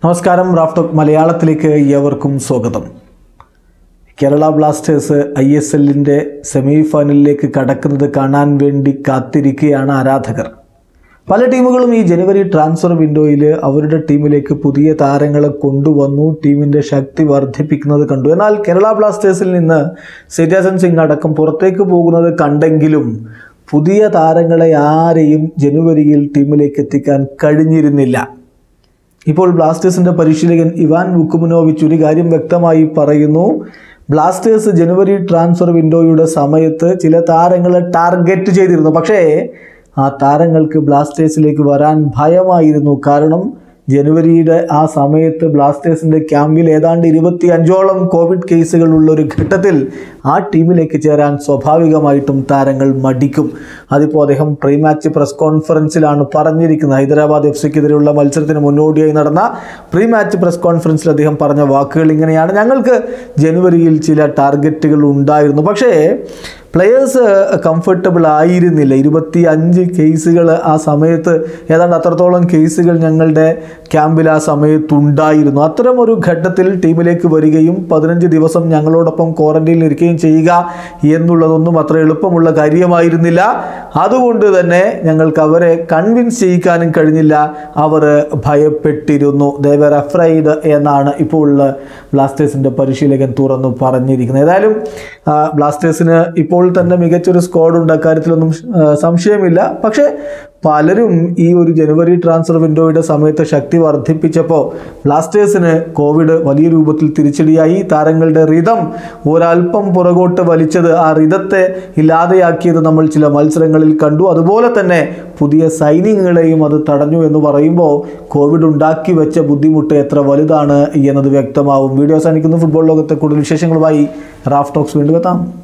നമസ്കാരം റാഫ്റ്റോക്ക് മലയാളത്തിലേക്ക് ഏവർക്കും സ്വാഗതം കേരള ബ്ലാസ്റ്റേഴ്സ് ഐ എസ് എല്ലിൻ്റെ സെമി ഫൈനലിലേക്ക് കടക്കുന്നത് കാണാൻ വേണ്ടി കാത്തിരിക്കുകയാണ് ആരാധകർ പല ടീമുകളും ഈ ജനുവരി ട്രാൻസ്ഫർ വിൻഡോയിൽ അവരുടെ ടീമിലേക്ക് പുതിയ താരങ്ങളെ കൊണ്ടുവന്നു ടീമിൻ്റെ ശക്തി വർദ്ധിപ്പിക്കുന്നത് കണ്ടു എന്നാൽ കേരള ബ്ലാസ്റ്റേഴ്സിൽ നിന്ന് സിറ്റാസൻ സിംഗ് അടക്കം പുറത്തേക്ക് പോകുന്നത് കണ്ടെങ്കിലും പുതിയ താരങ്ങളെ ആരെയും ജനുവരിയിൽ ടീമിലേക്ക് എത്തിക്കാൻ കഴിഞ്ഞിരുന്നില്ല ഇപ്പോൾ ബ്ലാസ്റ്റേഴ്സിന്റെ പരിശീലകൻ ഇവാൻ വുക്കുമുനോവിച്ച് ഒരു കാര്യം വ്യക്തമായി പറയുന്നു ബ്ലാസ്റ്റേഴ്സ് ജനുവരി ട്രാൻസ്ഫർ വിൻഡോയുടെ സമയത്ത് ചില താരങ്ങളെ ടാർഗറ്റ് ചെയ്തിരുന്നു പക്ഷേ ആ താരങ്ങൾക്ക് ബ്ലാസ്റ്റേഴ്സിലേക്ക് വരാൻ ഭയമായിരുന്നു കാരണം ജനുവരിയുടെ ആ സമയത്ത് ബ്ലാസ്റ്റേഴ്സിന്റെ ക്യാമ്പിൽ ഏതാണ്ട് ഇരുപത്തി അഞ്ചോളം കോവിഡ് കേസുകൾ ഉള്ള ഒരു ഘട്ടത്തിൽ ആ ടീമിലേക്ക് ചേരാൻ സ്വാഭാവികമായിട്ടും താരങ്ങൾ മടിക്കും അതിപ്പോൾ അദ്ദേഹം പ്രീ മാച്ച് പ്രസ് കോൺഫറൻസിലാണ് പറഞ്ഞിരിക്കുന്നത് ഹൈദരാബാദ് എഫ് സിക്കെതിരെയുള്ള മത്സരത്തിന് മുന്നോടിയായി നടന്ന പ്രീ മാച്ച് പ്രസ് കോൺഫറൻസിൽ അദ്ദേഹം പറഞ്ഞ വാക്കുകൾ ഇങ്ങനെയാണ് ഞങ്ങൾക്ക് ജനുവരിയിൽ ചില ടാർഗറ്റുകൾ ഉണ്ടായിരുന്നു പക്ഷേ പ്ലെയേഴ്സ് കംഫർട്ടബിൾ ആയിരുന്നില്ല ഇരുപത്തി അഞ്ച് കേസുകൾ ആ സമയത്ത് ഏതാണ്ട് അത്രത്തോളം കേസുകൾ ഞങ്ങളുടെ ക്യാമ്പിൽ ആ സമയത്തുണ്ടായിരുന്നു അത്തരം ഒരു ഘട്ടത്തിൽ ടീമിലേക്ക് വരികയും പതിനഞ്ച് ദിവസം ഞങ്ങളോടൊപ്പം ക്വാറന്റൈനിൽ ഇരിക്കുകയും ചെയ്യുക എന്നുള്ളതൊന്നും അത്ര എളുപ്പമുള്ള കാര്യമായിരുന്നില്ല അതുകൊണ്ട് തന്നെ ഞങ്ങൾക്ക് അവരെ കൺവിൻസ് ചെയ്യിക്കാനും കഴിഞ്ഞില്ല അവർ ഭയപ്പെട്ടിരുന്നു ദേവർ അഫ്രൈഡ് എന്നാണ് ഇപ്പോൾ ബ്ലാസ്റ്റേഴ്സിൻ്റെ പരിശീലകൻ തുറന്നു പറഞ്ഞിരിക്കുന്നത് ഏതായാലും ആ, ബ്ലാസ്റ്റേഴ്സിന് ഇപ്പോൾ തന്നെ മികച്ചൊരു സ്ക്വാഡുണ്ട് അക്കാര്യത്തിലൊന്നും ആ, സംശയമില്ല പക്ഷേ പലരും ഈ ഒരു ജനുവരി ട്രാൻസ്ഫർ വിൻഡോയുടെ സമയത്ത് ശക്തി വർദ്ധിപ്പിച്ചപ്പോൾ ബ്ലാസ്റ്റേഴ്സിന് കോവിഡ് വലിയ രൂപത്തിൽ തിരിച്ചടിയായി താരങ്ങളുടെ റിതം ഒരല്പം പുറകോട്ട് വലിച്ചത് ആ റിതത്തെ ഇല്ലാതെയാക്കിയത് നമ്മൾ ചില മത്സരങ്ങളിൽ കണ്ടു അതുപോലെ തന്നെ പുതിയ സൈനികങ്ങളെയും അത് തടഞ്ഞു എന്ന് പറയുമ്പോൾ കോവിഡ് ഉണ്ടാക്കി വെച്ച ബുദ്ധിമുട്ട് എത്ര വലുതാണ് എന്നത് വ്യക്തമാവും വീഡിയോ അവസാനിക്കുന്നു ഫുട്ബോൾ ലോകത്തെ കൂടുതൽ വിശേഷങ്ങളുമായി റാഫ് ടോക്സ് വീണ്ടും എത്താം